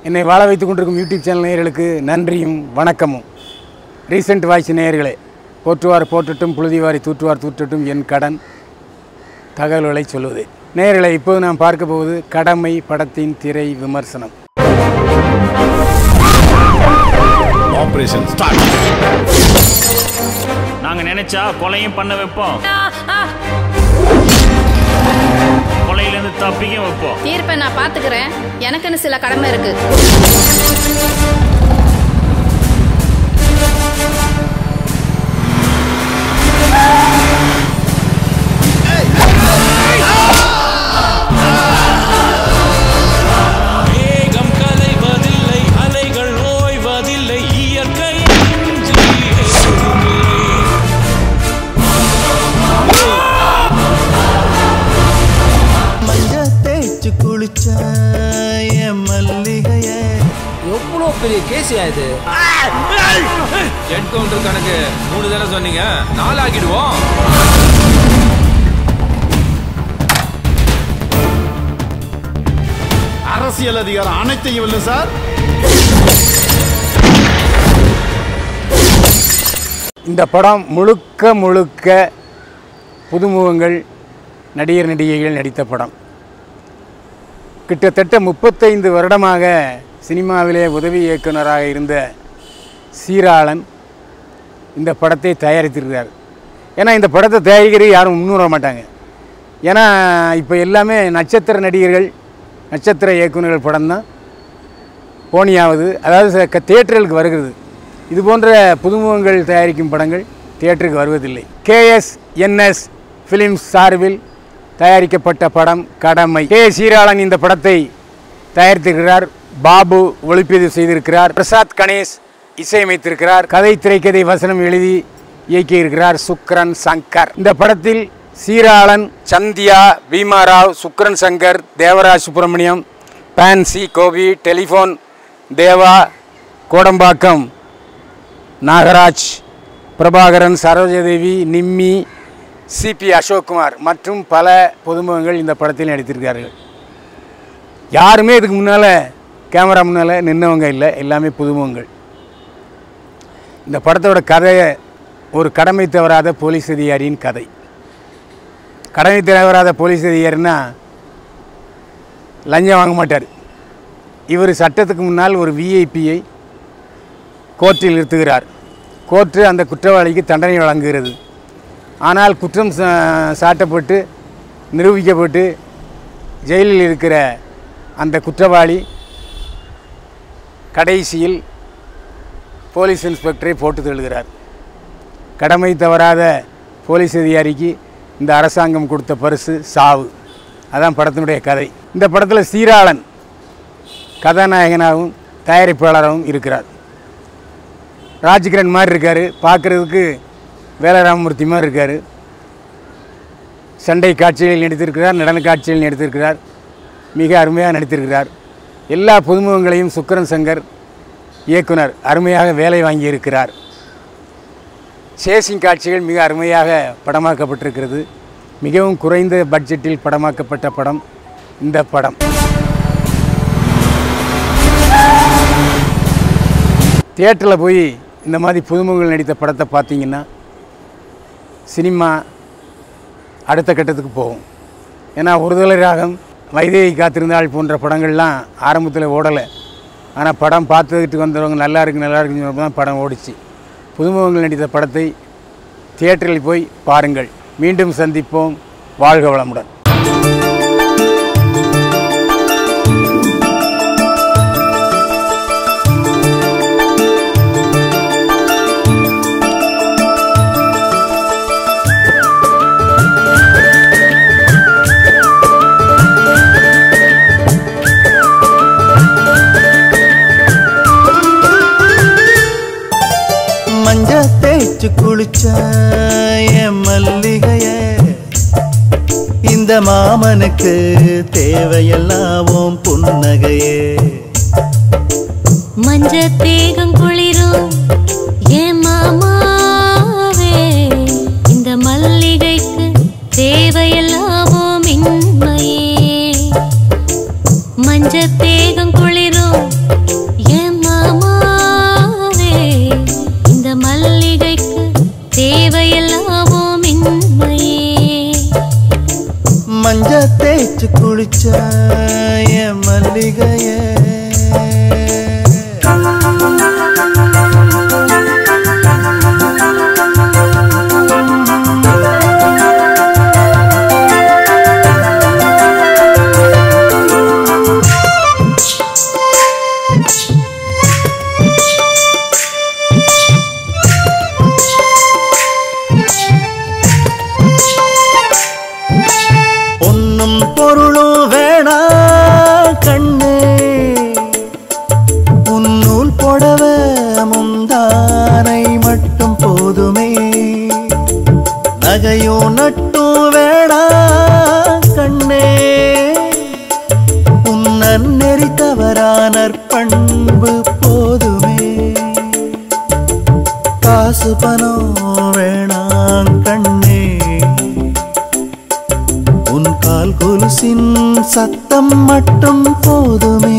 என்னை வாழ வைத்துக் கொண்டிருக்கும் யூடியூப் சேனல் நேயர்களுக்கு நன்றியும் வணக்கமும் ரீசெண்ட் வாய்ஸ் நேயர்களே போற்றுவார் போற்றட்டும் புழுதிவாரி தூற்றுவார் தூற்றட்டும் என் கடன் தகவல்களை சொல்வது நேயர்களை இப்போது நாம் பார்க்க போவது கடமை படத்தின் திரை விமர்சனம் ஆபரேஷன் ஸ்டார்ட் நாங்க நினைச்சா கொலையும் பண்ண வைப்போம் கொலையிலேருந்து தப்பிக்க வைப்போம் தீர்ப்பை நான் பாத்துக்கிறேன் எனக்குன்னு சில கடமை இருக்கு மேகம் கலைவதில்லை அலைகள் ஓய்வதில்லை இயற்கை மஞ்ச தேய்ச்சு குளிச்ச என் மல்லிகைய எவ்வளோ பெரிய கேசியா இது என்கவுண்டர் கணக்கு மூணு தானே சொன்னீங்க நாலு ஆக்கிடுவோம் அரசியல் அதிகாரம் அனைத்தையும் இல்லை சார் இந்த படம் முழுக்க முழுக்க புதுமுகங்கள் நடிகர் நடிகைகள் நடித்த படம் கிட்டத்தட்ட முப்பத்தைந்து வருடமாக சினிமாவிலே உதவி இயக்குனராக இருந்த சீராளன் இந்த படத்தை தயாரித்திருக்கிறார் ஏன்னா இந்த படத்தை தயாரிக்கிறது யாரும் முன்னுற மாட்டாங்க ஏன்னா இப்போ எல்லாமே நட்சத்திர நடிகர்கள் நட்சத்திர இயக்குனர்கள் படம் தான் போனியாவது அதாவது தியேட்டர்களுக்கு வருகிறது இது போன்ற புதுமுகங்கள் தயாரிக்கும் படங்கள் தியேட்டருக்கு வருவதில்லை கேஎஸ் என்எஸ் ஃபிலிம்ஸ் சார்பில் தயாரிக்கப்பட்ட படம் கடமை கே சீராளன் இந்த படத்தை தயாரித்திருக்கிறார் பாபு ஒளிப்பதிவு செய்திருக்கிறார் பிரசாத் கணேஷ் இசையமைத்திருக்கிறார் கதை திரைக்கதை வசனம் எழுதி இயக்கியிருக்கிறார் சுக்ரன் சங்கர் இந்த படத்தில் சீராளன் சந்தியா பீமாராவ் சுக்ரன் சங்கர் தேவராஜ் சுப்பிரமணியம் பான்சி கோபி டெலிஃபோன் தேவா கோடம்பாக்கம் நாகராஜ் பிரபாகரன் சரோஜாதேவி நிம்மி சிபி அசோக்குமார் மற்றும் பல பொதுமுகங்கள் இந்த படத்தில் நடித்திருக்கிறார்கள் யாருமே இதுக்கு முன்னால் கேமரா முன்னால் நின்னவங்க இல்லை எல்லாமே புதுமுகங்கள் இந்த படத்தோட கதையை ஒரு கடமை தவறாத போலீஸ் அதிகாரியின் கதை கடமை தவறாத போலீஸ் அதிகாரின்னா லஞ்சம் வாங்க மாட்டார் இவர் சட்டத்துக்கு முன்னால் ஒரு விஐபியை கோர்ட்டில் நிறுத்துகிறார் கோர்ட்டு அந்த குற்றவாளிக்கு தண்டனை வழங்குகிறது ஆனால் குற்றம் சா- சாட்டப்பட்டு நிரூபிக்கப்பட்டு ஜெயிலில் இருக்கிற அந்த குற்றவாளி கடைசியில் போலீஸ் இன்ஸ்பெக்டரை போட்டு தள்ளுகிறார் கடமை தவறாத போலீஸ் அதிகாரிக்கு இந்த அரசாங்கம் கொடுத்த பரிசு சாவு அதான் படத்தினுடைய கதை இந்த படத்தில் சீராளன் கதாநாயகனாகவும் தயாரிப்பாளராகவும் இருக்கிறார் ராஜ்கிரண் மாதிரி இருக்கார் பார்க்குறதுக்கு வேலராமமூர்த்தி மாதிரி இருக்கார் சண்டை காட்சிகளில் நடித்திருக்கிறார் நடன காட்சிகளில் நடித்திருக்கிறார் மிக அருமையாக நடித்திருக்கிறார் எல்லா புதுமுகங்களையும் சுக்கரன் சங்கர் இயக்குனர் அருமையாக வேலை வாங்கியிருக்கிறார் சேசிங் காட்சிகள் மிக அருமையாக படமாக்கப்பட்டிருக்கிறது மிகவும் குறைந்த பட்ஜெட்டில் படமாக்கப்பட்ட படம் இந்த படம் தியேட்டரில் போய் இந்த மாதிரி புதுமுகங்கள் நடித்த படத்தை பார்த்தீங்கன்னா சினிமா அடுத்த கட்டத்துக்கு போகும் ஏன்னா ஒருதலை ராகம் வைதேகி காத்திருந்தாள் போன்ற படங்கள்லாம் ஆரம்பத்தில் ஓடலை ஆனால் படம் பார்த்துக்கிட்டு வந்தவங்க நல்லா இருக்கு நல்லா இருக்குன்னு சொன்னப்போ தான் படம் ஓடிச்சு புதுமுகங்கள் நடித்த படத்தை தியேட்டரில் போய் பாருங்கள் மீண்டும் சந்திப்போம் வாழ்க வளமுடன் மஞ்ச தேய்ச்சு குளிச்ச என் மல்லிகைய இந்த மாமனுக்கு தேவையெல்லாம் உன் புன்னகையே மஞ்ச தேகம் குளிரும் ஏ மாமாவே இந்த மல்லிகைக்கு தேவையெல்லாமோ மின்மையே மஞ்ச தேகம் குளிரும் மஞ்ச தேய்ச்சு குளிச்ச என் மல்லிகைய பொன்னும் பொருளும் வேணா கண்ணே உன்னூல் புடவ முந்தானை மட்டும் போதுமே நகையும் நட்டும் வேணா கண்ணே உன்னன் நெறி தவறான பண்பு போதுமே காசு பணம் வேணாம் கண்ணே உன் கால் கொலுசின் சத்தம் மட்டும் போதுமே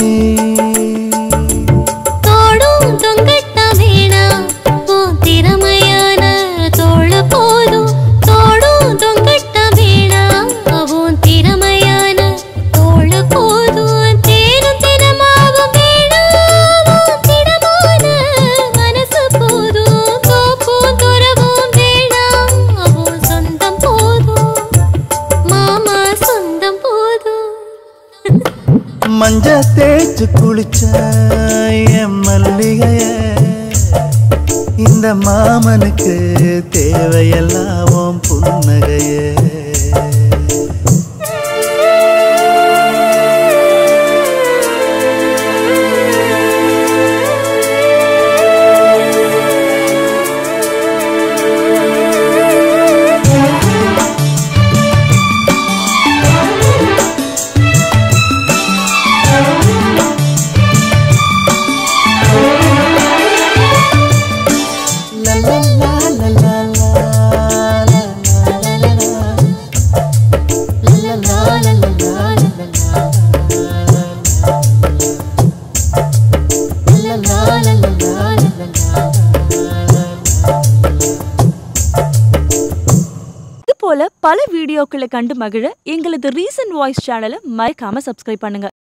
தோடும் தொங்கட்ட வேணாம் உன் திறமையான தோள போதும் தோடும் தொங்கட்ட வேணாம் உன் திறமையான தோள போதும் தேனும் தினமாவும் வேணாம் உன் திடமான மனசு போதும் தோப்பும் துறவும் வேணாம் உன் சொந்தம் போதும் மாமா சொந்தம் போதும் மஞ்ச தேய்ச்சு குளிச்ச என் மல்லிகைய இந்த மாமனுக்கு தேவையெல்லாம் உன் புன்னகைய La la la la la la la la la la la la la இது போல பல வீடியோக்களை கண்டு மகிழ எங்களது ரீசன்ட் வாய்ஸ் சேனலை மறக்காம சப்ஸ்கிரைப் பண்ணுங்க